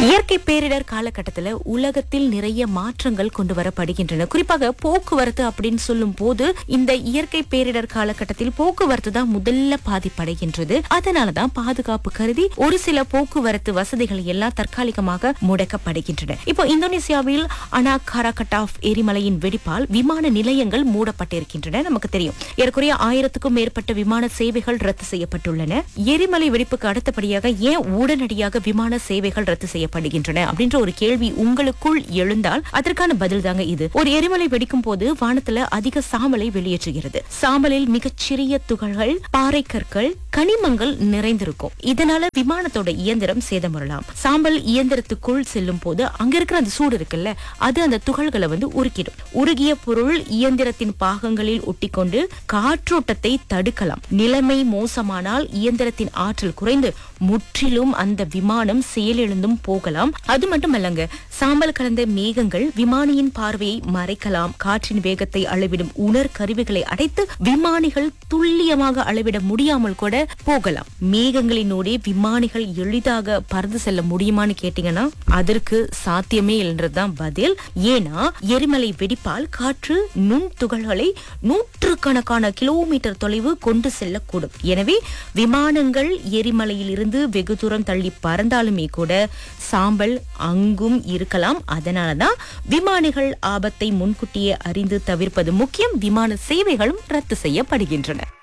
இயற்கை பேரிடர் காலகட்டத்துல உலகத்தில் நிறைய மாற்றங்கள் கொண்டு வரப்படுகின்றன குறிப்பாக போக்குவரத்து அப்படின்னு சொல்லும் போது இந்த இயற்கை பேரிடர் காலகட்டத்தில் போக்குவரத்து தான் முதல்ல பாதிப்படைகின்றது அதனாலதான் பாதுகாப்பு கருதி ஒரு சில போக்குவரத்து வசதிகள் எல்லாம் தற்காலிகமாக முடக்கப்படுகின்றன இப்போ இந்தோனேசியாவில் அனா காராகட்டாஃப் எரிமலையின் வெடிப்பால் விமான நிலையங்கள் மூடப்பட்டிருக்கின்றன நமக்கு தெரியும் ஏறக்குறைய ஆயிரத்துக்கும் மேற்பட்ட விமான சேவைகள் ரத்து செய்யப்பட்டுள்ளன எரிமலை வெடிப்புக்கு அடுத்தபடியாக ஏன் உடனடியாக விமான சேவைகள் ரத்து செய்யப்படுகின்றன அப்படின்ற ஒரு கேள்வி உங்களுக்குள் எழுந்தால் அதற்கான பதில் தாங்க இது ஒரு எரிமலை வெடிக்கும் போது வானத்துல அதிக சாம்பலை வெளியேற்றுகிறது சாம்பலில் மிகச்சிறிய துகள்கள் பாறை கற்கள் கனிமங்கள் நிறைந்திருக்கும் இதனால விமானத்தோட இயந்திரம் சேதமுறலாம் சாம்பல் இயந்திரத்துக்குள் செல்லும் போது அங்க இருக்கிற அந்த சூடு இருக்குல்ல அது அந்த துகள்களை வந்து உருக்கிடும் உருகிய பொருள் இயந்திரத்தின் பாகங்களில் ஒட்டிக்கொண்டு காற்றோட்டத்தை தடுக்கலாம் நிலைமை மோசமானால் இயந்திரத்தின் ஆற்றல் குறைந்து முற்றிலும் அந்த விமானம் செயலிழந்தும் போகலாம் அது மட்டுமல்லங்க சாம்பல் கலந்த மேகங்கள் விமானியின் பார்வையை மறைக்கலாம் காற்றின் வேகத்தை அளவிடும் உணர் கருவிகளை அடைத்து விமானிகள் துல்லியமாக அளவிட முடியாமல் கூட போகலாம் மேகங்களினூடே விமானிகள் எளிதாக பறந்து செல்ல முடியுமான்னு கேட்டீங்கன்னா அதற்கு சாத்தியமே இல்லைன்றதுதான் பதில் ஏன்னா எரிமலை வெடிப்பால் காற்று நுண் துகள்களை நூற்றுக்கணக்கான கிலோமீட்டர் தொலைவு கொண்டு செல்லக்கூடும் எனவே விமானங்கள் எரிமலையில் இருந்து வெகு தூரம் தள்ளி பறந்தாலுமே கூட சாம்பல் அங்கும் இருக்கலாம் அதனாலதான் விமானிகள் ஆபத்தை முன்கூட்டியே அறிந்து தவிர்ப்பது முக்கியம் விமான சேவைகளும் ரத்து செய்யப்படுகின்றன